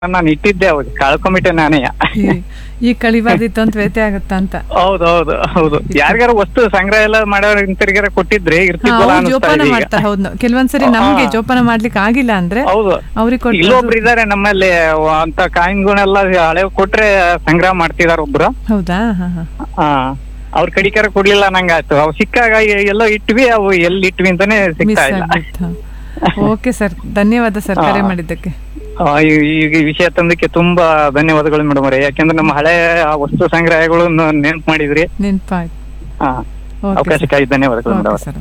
ನಾನು ಇಟ್ಟಿದ್ದೆ ಅವಾಗ ಕಳ್ಕೊಂಬಿಟ್ಟೆ ನಾನೇ ಈ- ಈ ಕಳಿಬಾರ್ದಿತ್ತು ಅಂತ ವ್ಯತ್ಯ ಆಗುತ್ತಾ ಅಂತ ಹೌದು ಹೌದು ಹೌದು ಯಾರಿಗಾರ ವಸ್ತು ಸಂಗ್ರಹ ಎಲ್ಲ ಮಾಡೋರ್ ಇಂತರಿಗಾರ ಕೊಟ್ಟಿದ್ರೆ ಹಾ, ಇರ್ತಿದ್ವಲ್ಲ ಅವ್ರು ಅನಿಸ್ತಾ ಜೋಪಾನ ಇದೆ ಈಗ ಮಾಡ್ತಾರೆ ಹೌದು ಕೆಲವೊಂದ್ಸರಿ ನಮ್ಗೆ ಜೋಪಾನ ಮಾಡ್ಲಿಕ್ಕೆ ಆಗಿಲ್ಲ ಅಂದ್ರೆ ಹೌದು ಅವ್ರಿಗೆ ಕೊಟ್ಟು ಇಲ್ಲೊಬ್ರು ಇದಾರೆ ನಮ್ಮಲ್ಲಿ ಅಂತ ಕಾಯಿನ್ಗಳೆಲ್ಲ ಹಳೆ ಕೊಟ್ರೆ ಸಂಗ್ರಹ ಮಾಡ್ತಿದಾರ ಒಬ್ರು ಹೌದಾ ಹಾ ಹಾ ಹಾ ಅವ್ರ ಕಡಿಕಾರ ಕೊಡ್ಲಿಲ್ಲ ನಂಗಾಯ್ತು ಅವು ಸಿಕ್ಕಾಗ ಎಲ್ಲೋ ಇಟ್ವಿ ಅವು ಎಲ್ಲಿ ಇಟ್ವಿ ಅಂತಾನೆ ಮಿಸ್ ಸಿಗ್ತಾ ಇಲ್ಲ ಆಗ್ಬಿಡ್ತು ಓಕೆ ಸರ್ ಧನ್ಯವಾದ ಸರ್ ಹಾ. ಕರೆ ಮಾಡಿದ್ದಕ್ಕೆ ಆ, ಈ- ಈ ಈ ವಿಷಯ ತಂದಕ್ಕೆ ತುಂಬಾ ಧನ್ಯವಾದಗಳು ಮೇಡಮ್ ಅವರೇ ಯಾಕೆಂದ್ರೆ ನಮ್ಮ ಹಳೆ ಆ ವಸ್ತು ಸಂಗ್ರಹಗಳು ನೆನ್ಪು ಮಾಡಿದ್ರಿ ನೆನ್ಪಾಯ್ತು ಹಾ ಓಕೆ ಅವಕಾಶಕ್ಕಾಗಿ ಧನ್ಯವಾದಗಳು madam okay sir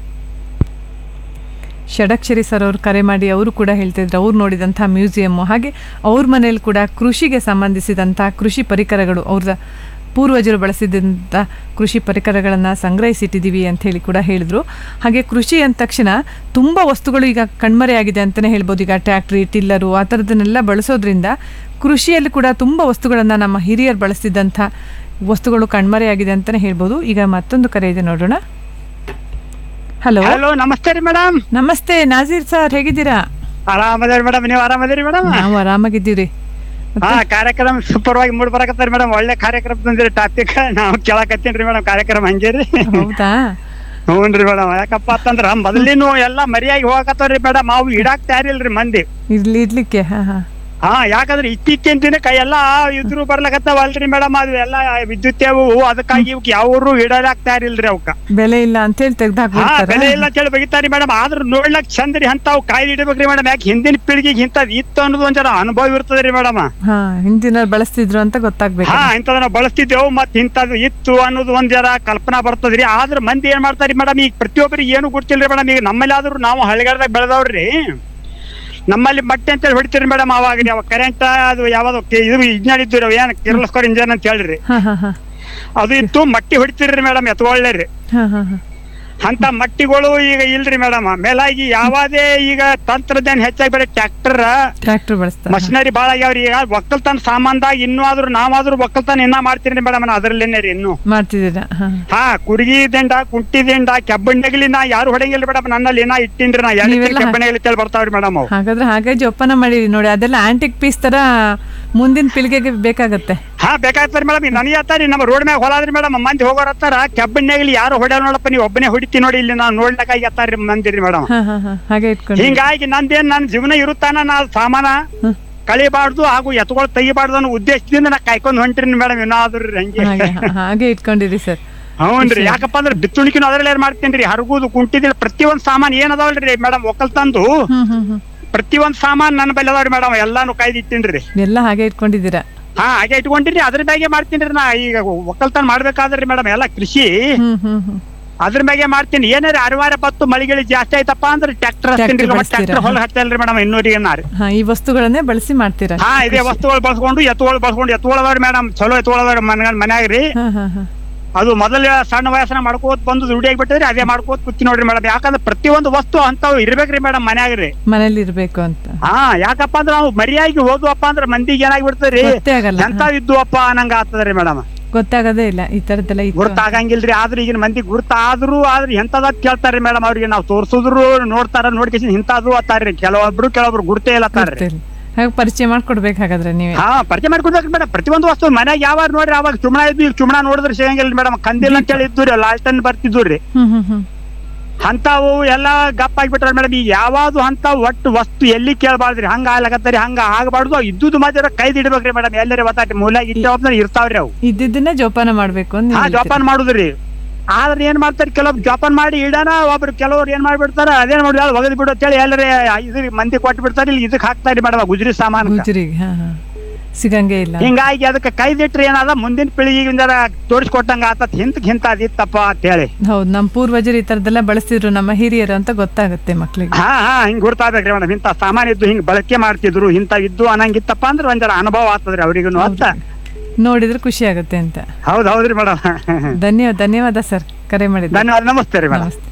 Shadakshari sir ಅವರು ಕರೆ ಮಾಡಿ ಅವರು ಕೂಡ ಹೇಳ್ತಿದ್ರು ಅವ್ರು ನೋಡಿದಂಥ ಮ್ಯೂಸಿಯಮ್ಮು ಹಾಗೆ ಅವ್ರ ಮನೇಲಿ ಕೂಡ ಕೃಷಿಗೆ ಸಂಬಂಧಿಸಿದಂಥ ಕೃಷಿ ಪರಿಕರಗಳು ಅವ್ರ ಪೂರ್ವಜರು ಬಳಸಿದಂಥ ಕೃಷಿ ಪರಿಕರಗಳನ್ನು ಸಂಗ್ರಹಿಸಿಟ್ಟಿದ್ದೀವಿ ಅಂತ ಹೇಳಿ ಕೂಡ ಹೇಳಿದ್ರು ಹಾಗೆ ಕೃಷಿ ಅಂದ ತಕ್ಷಣ ತುಂಬ ವಸ್ತುಗಳು ಈಗ ಕಣ್ಮರೆಯಾಗಿದೆ ಅಂತಲೇ ಹೇಳ್ಬೋದು ಈಗ ಟ್ಯಾಕ್ಟ್ರಿ ಟಿಲ್ಲರು ಆ ಥರದನ್ನೆಲ್ಲ ಬಳಸೋದ್ರಿಂದ ಕೃಷಿಯಲ್ಲಿ ಕೂಡ ತುಂಬ ವಸ್ತುಗಳನ್ನು ನಮ್ಮ ಹಿರಿಯರು ಬಳಸ್ತಿದ್ದಂಥ ವಸ್ತುಗಳು ಕಣ್ಮರೆಯಾಗಿದೆ ಅಂತಲೇ ಹೇಳ್ಬೋದು ಈಗ ಮತ್ತೊಂದು ಕರೆ ಇದೆ ನೋಡೋಣ ಹಲೋ ಹಲೋ ನಮಸ್ತೆ ರೀ ಮೇಡಮ್ ನಮಸ್ತೆ ನಾಜೀರ್ ಸರ್ ಹೇಗಿದ್ದೀರಾ ಆರಾಮದೇರಿ ಮೇಡಮ್ ನೀವು ಆರಾಮದೇರಿ ಮೇಡಮ್ ನಾವು ಆರಾಮಾಗಿದ್ದೀವ್ರಿ ಹಾ ಕಾರ್ಯಕ್ರಮ ಸೂಪರ್ ಆಗಿ ಮೂಡ್ ಬರಕತ್ತಾರ ಮೇಡಮ್ ಒಳ್ಳೆ ಕಾರ್ಯಕ್ರಮ ತಂದಿರಿ ಟಾಪಿಕ್ ನಾವು ಕೇಳಕತ್ತೀನ್ರಿ ಮೇಡಮ್ ಕಾರ್ಯಕ್ರಮ ಹಂಗೇರಿ ಹೌದಾ ಹ್ಞೂನ್ರಿ ಮೇಡಮ್ ಯಾಕಪ್ಪ ಅಂತಂದ್ರ ಮೊದಲಿನ ಎಲ್ಲಾ ಮರಿಯಾಗಿ ಹೋಗಕತ್ತಾವ್ರಿ ಮೇಡಮ್ ಅವು ಇಡಾಕ್ ತಯಾರಿಲ್ರಿ ಮಂದಿ ಇರ್ಲಿ ಇಡ್ಲಿಕ್ಕೆ ಹಾ ಹಾ ಹಾ ಯಾಕಂದ್ರೆ ಇತ್ತೀಚಿನ ದಿನಕ್ಕ ಎಲ್ಲಾ ಇದ್ರು ಬರ್ಲಕತ್ತಾವಲ್ರಿ ಮೇಡಮ್ ಅದು ಎಲ್ಲಾ ವಿದ್ಯುತ್ ಅವು ಅದಕ್ಕಾಗಿ ಇವಕ್ ಯಾವ್ರು ಇಡಲಾಕ್ ತಯಾರಿಲ್ರಿ ಅವಕ್ಕ ಬೆಲೆ ಇಲ್ಲ ಅಂತ ಹೇಳಿ ಹಾ ಬೆಲೆ ತೆಗ್ದಾಕ್ಬಿಡ್ತಾರ ಇಲ್ಲ ಅಂತ ಹೇಳಿ ಬಗಿತಾರಿ ಮೇಡಮ್ ಆದ್ರ ನೋಡ್ಲಕ್ ಚಂದ್ರಿ ಅಂತಾವ್ ಕಾಯ್ದು ಇಡಬೇಕ್ರಿ ಮೇಡಮ್ ಯಾಕೆ ಹಿಂದಿನ ಪೀಳಿಗೆಗೆ ಇಂಥದ್ ಇತ್ತು ಅನ್ನೋದು ಒಂದ್ ಜರ ಅನುಭವ ಇರ್ತದ್ರಿ ಮೇಡಮ್ ಹಾ ಹಿಂದಿನ ಬಳಸ್ತಿದ್ರು ಅಂತ ಗೊತ್ತಾಗ್ಬೇಕು ಹಾ ಇಂಥದನ್ನ ಬಳಸ್ತಿದ್ದೆವು ಮತ್ ಇಂಥದ್ದು ಇತ್ತು ಅನ್ನೋದು ಒಂದ್ ಜರ ಕಲ್ಪನಾ ಬರ್ತದ್ರಿ ಆದ್ರ ಮಂದಿ ಏನ್ ಮಾಡ್ತಾರಿ ಮೇಡಮ್ ಈಗ ಪ್ರತಿಯೊಬ್ಬರಿಗೆ ಏನು ಗೊತ್ತಿಲ್ರಿ ಮೇಡಮ್ ಈಗ ನಮ್ಮಲ್ಲಿ ಆದ್ರೂ ನಾವು ಹಳ್ಳಿಗಾರದಾಗ ಬೆಳೆದವ್ರಿ ನಮ್ಮಲ್ಲಿ ಮಟ್ಟೆ ಅಂತೇಳಿ ಹೊಡಿತೀರಿ ಮೇಡಮ್ ಅವಾಗ ಯಾವ ಕರೆಂಟ್ ಅದು ಯಾವ್ದು ಕೆ- ಇದು ಇಂಜನ್ ಇದ್ದು ರೀ ಏನ್ ಕಿರ್ಲಸ್ಕೋರ್ ಇಂಜನ್ ಅಂತ ಹೇಳ್ರಿ ಹಾ ಹಾ ಹಾ ಅದು ಇತ್ತು ಮಟ್ಟಿ ಹೊಡಿತೀರಿ ಮೇಡಮ್ ಎತ್ಕೊಳ್ಳ್ರಿ ಹಾ ಹಾ ಹಾ ಅಂತ ಮಟ್ಟಿಗಳು ಈಗ ಇಲ್ರಿ ಮೇಡಮ್ ಮೇಲಾಗಿ ಯಾವಾದೇ ಈಗ ತಂತ್ರಜ್ಞಾನ ಹೆಚ್ಚಾಗಿ ಬೇರೆ ಟ್ರ್ಯಾಕ್ಟರ್ ಟ್ರ್ಯಾಕ್ಟರ್ ಬಳಸ್ತಾರೆ ಮಷಿನರಿ ಬಾಳ ಆಗ್ಯಾವ್ರಿ ಈಗ ಒಕ್ಕಲ್ತನ ಸಾಮಾನ್ದಾಗ ಇನ್ನೂ ಆದ್ರೂ ನಾವಾದ್ರೂ ಒಕ್ಕಲ್ತನ ಇನ್ನ ಮಾಡ್ತೀರಿ ಮೇಡಮ್ ಅದ್ರಲ್ಲೇನೆ ರೀ ಇನ್ನು ಮಾಡ್ತಿದ್ದೀರಾ ಹಾ ಹಾ ಕುರ್ಗಿ ದಿಂಡ ಕುಂಟಿ ದಿಂಡ ಕೆಬ್ಬಣ್ಣಗಲಿ ನಾ ಯಾರು ಹೊಡಂಗಿಲ್ಲ ಮೇಡಮ್ ನನ್ನಲ್ಲಿ ನಾ ಇಟ್ಟಿನ್ರಿ ನಾ ಎರಡು ನೀವೆಲ್ಲ ಕೆಬ್ಬಣ್ಣಗಲಿ ತೇಳಿ ಬರ್ತಾವ್ರಿ ಮೇಡಮ್ ಅವು ಹಾಗಾದ್ರೆ ಹಾಗೆ ಜೋಪಾನ ಮಾಡಿರಿ ನೋಡಿ ಅದೆಲ್ಲ ಆಂಟಿಕ್ ಪೀಸ್ ತರ ಮುಂದಿನ ಪೀಳಿಗೆಗೆ ಬೇಕಾಗತ್ತೆ ಹಾ ಬೇಕಾಗ್ತಾರ ಮೇಡಮ್ ನನಗೆ ಹತ್ತಾರಿ ನಮ್ಮ ರೋಡ್ ಮ್ಯಾಗ ಹೊಲಾದ್ರಿ ಮೇಡಮ್ ಮಂದಿ ಹೋಗೋರ್ ಹತ್ತಾರ ಕೆಬ್ಬಣ್ಣಗಲಿ ಯಾರು ಹೊಡ್ಯಾರ ನೋಡಪ್ಪ ನೀವು ಒಬ್ಬನೇ ಹೊಡಿತಿ ನೋಡಿ ಇಲ್ಲಿ ನಾ ನೋಡ್ಲಕ್ಕಾಗಿ ಹತ್ತಾರಿ ಮಂದಿರಿ ಮೇಡಮ್ ಹಾ ಹಾ ಹಾ ಹಾಗೆ ಇಟ್ಕೊಂಡು ಹಿಂಗಾಗಿ ನಂದೇನ್ ನನ್ನ ಜೀವನ ಇರುತ್ತಾನ ನಾ ಸಾಮಾನ ಹ್ಮ್. ಕಳಿಬಾರ್ದು ಹಾಗೂ ಎತ್ಕೊಳ್ ತೆಗಿಬಾರ್ದು ಅನ್ನೋ ಉದ್ದೇಶದಿಂದ ನಾ ಕಾಯ್ಕೊಂಡ್ ಹೊಂಟ್ರಿ ಮೇಡಮ್ ಇನ್ನಾದ್ರೂ ಹಂಗೆ ಹಾಗೆ ಹಾಗೆ ಇಟ್ಕೊಂಡಿರಿ ಸರ್ ಹೌನ್ರಿ ಯಾಕಪ್ಪ ಅಂದ್ರೆ ಬಿತ್ತುಣಿಕಿನ ಅದ್ರಲ್ಲಿ ಏನ್ ಮಾಡ್ತೇನ್ರಿ ಹರಗುದು ಕುಂಟಿದಿಲ್ಲ ಪ್ರತಿಯೊಂದ್ ಸಾಮಾನ್ ಏನ್ ಅದಾವಲ್ರಿ ಮೇಡಮ್ ಒಕ್ಕಲ್ತಂದು ಹ್ಮ್ ಹ್ಮ್ ಹ್ಮ್ ಪ್ರತಿಯೊಂದ್ ಸಾಮಾನ್ ನನ್ನ ಬಲ್ಲಿ ಅದಾವ್ರಿ ಮೇಡಮ್ ಎಲ್ಲಾನು ಕಾಯ್ದಿಟ್ಟಿನ್ರಿ ಎಲ್ಲ ಹಾಗೆ ಇಟ್ಕೊಂಡಿದ್ದೀರಾ ಹಾ ಹಾಗೆ ಇಟ್ಕೊಂಡಿರಿ ಅದ್ರ ಮ್ಯಾಗೆ ಮಾಡ್ತೀನ್ರಿ ನಾ ಈಗ ಒಕ್ಕಲ್ತನ ಮಾಡ್ಬೇಕಾದ್ರಿ ಮೇಡಮ್ ಎಲ್ಲ ಕೃಷಿ ಹ್ಮ್ ಹ್ಮ್ ಹ್ಮ್ ಅದ್ರ ಮ್ಯಾಗೆ ಮಾಡ್ತೀನಿ ಏನಾರ ಅನಿವಾರ್ಯ ಬತ್ತು ಮಳಿಗಳು ಜಾಸ್ತಿ ಆಯ್ತಪ್ಪ ಅಂದ್ರೆ ಟ್ರ್ಯಾಕ್ಟರ್ ಹಚ್ತೀನಿ ಬಳಸ್ತೀರಾ? ಟ್ರ್ಯಾಕ್ಟರ್ ಹೊಲ ಹಚ್ಚಲ್ರಿ ಮೇಡಮ್ ಇನ್ನೂರಿಗೆ ನಾರಿ ಹಾ ಈ ವಸ್ತುಗಳನ್ನೇ ಬಳಸಿ ಮಾಡ್ತೀರಾ ಹಾ ಇದೇ ವಸ್ತುಗಳು ಬಳಸ್ಕೊಂಡು ಎತ್ತುಗಳು ಬಳಸ್ಕೊಂಡು ಎತ್ತುಗಳದವ್ರಿ ಮೇಡಮ್ ಚಲೋ ಎತ್ತುಗಳದವ್ರಿ ಮನ ಮನ್ಯಾಗ ರೀ ಹಾ ಹಾ ಹಾ ಅದು ಮೊದಲ ಸಣ್ಣ ವಯಸ್ಸನ ಮಾಡ್ಕೋತ ಬಂದು ದುಡಿಯಾಗಿ ಬಿಟ್ಟಿದ್ರಿ ಅದೇ ಮಾಡ್ಕೋತ ಕೂತಿ ನೋಡ್ರಿ ಮೇಡಮ್ ಯಾಕಂದ್ರೆ ಪ್ರತಿಯೊಂದು ವಸ್ತು ಅಂತಾವ್ ಇರ್ಬೇಕ್ರಿ ಮೇಡಮ್ ಮನ್ಯಾಗ ರೀ ಮನೇಲಿ ಇರ್ಬೇಕು ಅಂತ ಹಾ ಯಾಕಪ್ಪ ಅಂದ್ರೆ ನಾವು ಮರಿಯಾಗಿ ಹೋದ್ವಪ್ಪ ಅಂದ್ರೆ ಮಂದಿಗೆ ಏನಾಗಿ ಬಿಡ್ತದ್ರಿ ಗೊತ್ತೇ ಆಗಲ್ಲ ಎಂತಾವ್ ಇದ್ವಪ್ಪ ಅನ್ನಂಗ ಆಗ್ತದ್ರಿ ಮೇಡಮ್ ಗೊತ್ತಾಗದೇ ಇಲ್ಲ ಈ ತರದ್ದೆಲ್ಲ ಇತ್ತು ಗುರ್ತಾಗಂಗಿಲ್ರಿ ಆದ್ರೂ ಈಗಿನ ಮಂದಿ ಗುರ್ತಾದ್ರೂ ಆದ್ರೆ ಎಂತದ ಕೇಳ್ತಾರ್ರಿ ಮೇಡಮ್ ಅವ್ರಿಗೆ ನಾವು ತೋರ್ಸುದ್ರು ನೋಡ್ತಾರ ನೋಡ್ಕೇಸಿ ಇಂತಾದ್ರು ಅತ್ತಾರ್ರಿ ಕೆಲವೊಬ್ರು ಕೆಲವೊಬ್ರು ಗುರ್ತೇ ಇಲ್ಲ ಅತ್ತಾರ್ರಿ ಗೊತ್ತಿಲ್ಲ ಹಾಗೆ ಪರಿಚಯ ಮಾಡ್ಕೊಡ್ಬೇಕು ಹಾಗಾದ್ರೆ ನೀವೇ ಹಾ ಪರಿಚಯ ಮಾಡ್ಕೊಡ್ಬೇಕ್ರಿ ಮೇಡಮ್ ಪ್ರತಿಯೊಂದು ವಸ್ತು ಮನ್ಯಾಗ ಯಾವಾಗ ನೋಡ್ರಿ ಅವಾಗ ಚುಮಣ ಇದ್ದು ಈಗ ಚುಮಣ ನೋಡಿದ್ರೆ ಸಿಗಂಗಿಲ್ಲ ಮೇಡಮ್ ಕಂದಿಲ್ಲ ಅಂತ ಹೇಳಿ ಇದ್ದು ರೀ ಲಾಲ್ಟನ್ ಬರ್ತಿದ್ದು ರೀ ಹ್ಮ್ ಹ್ಮ್ ಹ್ಮ್ ಅಂತಾವು ಎಲ್ಲಾ ಗಪ್ಪ ಆಗಿಬಿಟ್ರ ಮೇಡಮ್ ಈಗ ಯಾವ್ದು ಅಂತ ಒಟ್ಟು ವಸ್ತು ಎಲ್ಲಿ ಕೇಳಬಾರ್ದ್ರಿ ಹಂಗ ಆಗ್ಲಕತ್ತರಿ ಹಂಗ ಆಗಬಾರ್ದು ಇದ್ದುದು ಮಾತ್ರ ಕೈದ್ ಇಡ್ಬೇಕ್ರಿ ಮೇಡಮ್ ಎಲ್ಲರಿ ಗೊತ್ತಾಗ್ರಿ ಮೂಲ್ಯಾಗ ಇಟ್ಟವಪ್ಪ ಇರ್ತಾವ್ರಿ ಅವು ಇದ್ದಿದ್ದನ್ನೇ ಜೋಪಾನ ಮಾಡ್ಬೇಕು ಅಂತ ಹಾ ನೀವ್ ಜೋಪಾನ ಮಾಡುದ್ರಿ ಆದ್ರೆ ಏನ್ ಮಾಡ್ತಾರೆ ಕೆಲವೊಬ್ರು ಜೋಪಾನ ಮಾಡಿ ಇಡಾನ ಒಬ್ರು ಕೆಲವ್ರು ಏನ್ ಮಾಡ್ಬಿಡ್ತಾರ ಅದೇನ್ ಮಾಡಿ ಒಗದ್ ಬಿಡು ಅಂತೇಳಿ ಎಲ್ಲರೇ ಇದ್ರ ಮಂದಿ ಕೊಟ್ಟು ಬಿಡ್ತಾರೆ ಇಲ್ಲಿ ಇದಕ್ ಹಾಕ್ತಾರಿ ಮೇಡಮ್ ಗುಜರಿ ಸಾಮಾನು ಹೇಳ್ತೀರಿ. ಗುಜರಿಗೆ ಹಾ ಹಾ ಸಿಗಂಗೆ ಇಲ್ಲ ಹಿಂಗಾಗಿ ಅದಕ್ಕೆ ಕೈದಿಟ್ರಿ ಏನಾದ ಮುಂದಿನ ಪೀಳಿಗೆಗೆ ಜರ ತೋರಿಸ್ಕೊಟ್ಟಂಗ ಆತತ್ ಹಿಂತ್ ಹಿಂತ ಅದಿತ್ತಪ್ಪ ಅಂತ ಹೇಳಿ ಹೌದು ನಮ್ಮ ಪೂರ್ವಜರು ಈ ತರದೆಲ್ಲ ಬಳಸ್ತಿದ್ರು ನಮ್ಮ ಹಿರಿಯರು ಅಂತ ಗೊತ್ತಾಗುತ್ತೆ ಮಕ್ಳಿಗೆ ಹಾ ಹಾ ಹಿಂಗ್ ಗುರ್ತಾಬೇಕ್ರಿ ಮೇಡಮ್ ಇಂತ ಸಾಮಾನ್ ಇದ್ದು ಹಿಂಗ್ ಬಳಕೆ ಮಾಡ್ತಿದ್ರು ಇಂತ ಇದ್ದು ಅನ್ನಂಗಿತ್ತಪ್ಪ ಅಂದ್ರೆ ಒಂದರ ಅನುಭವ ಆಗ್ತದ್ರಿ ಅವ್ರಿಗೂ ಅಂತ ನೋಡಿದ್ರೆ ಖುಷಿ ಆಗುತ್ತೆ ಅಂತ ಹೌದ್ ಹೌದ್ರಿ ಮೇಡಮ್ ಧನ್ಯವಾದ ಧನ್ಯವಾದ ಸರ್ ಕರೆ ಮಾಡಿದ ಧನ್ಯವಾದ ನಮಸ್ತೆ ರೀ ಮೇಡಮ್ ನಮಸ್ತೆ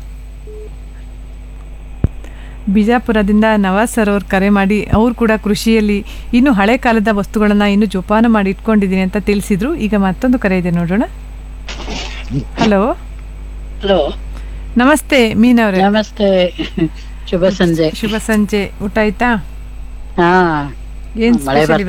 ಬಿಜಾಪುರದಿಂದ ನವಾಜ್ ಸರ್ ಅವ್ರು ಕರೆ ಮಾಡಿ ಅವ್ರು ಕೂಡ ಕೃಷಿಯಲ್ಲಿ ಇನ್ನು ಹಳೆ ಕಾಲದ ವಸ್ತುಗಳನ್ನು ಇನ್ನು ಜೋಪಾನ ಮಾಡಿ ಇಟ್ಕೊಂಡಿದ್ದೀನಿ ಅಂತ ತಿಳಿಸಿದ್ರು ಈಗ ಮತ್ತೊಂದು ಕರೆ ಇದೆ ನೋಡೋಣ ಹಲೋ ಹಲೋ ನಮಸ್ತೆ ಮೀನವ್ರೆ ನಮಸ್ತೆ ಶುಭ ಸಂಜೆ ಶುಭ ಸಂಜೆ ಊಟ ಆಯ್ತಾ ಹಾ ಏನ್ ಮಳೆ ಸ್ಪೆಷಲ್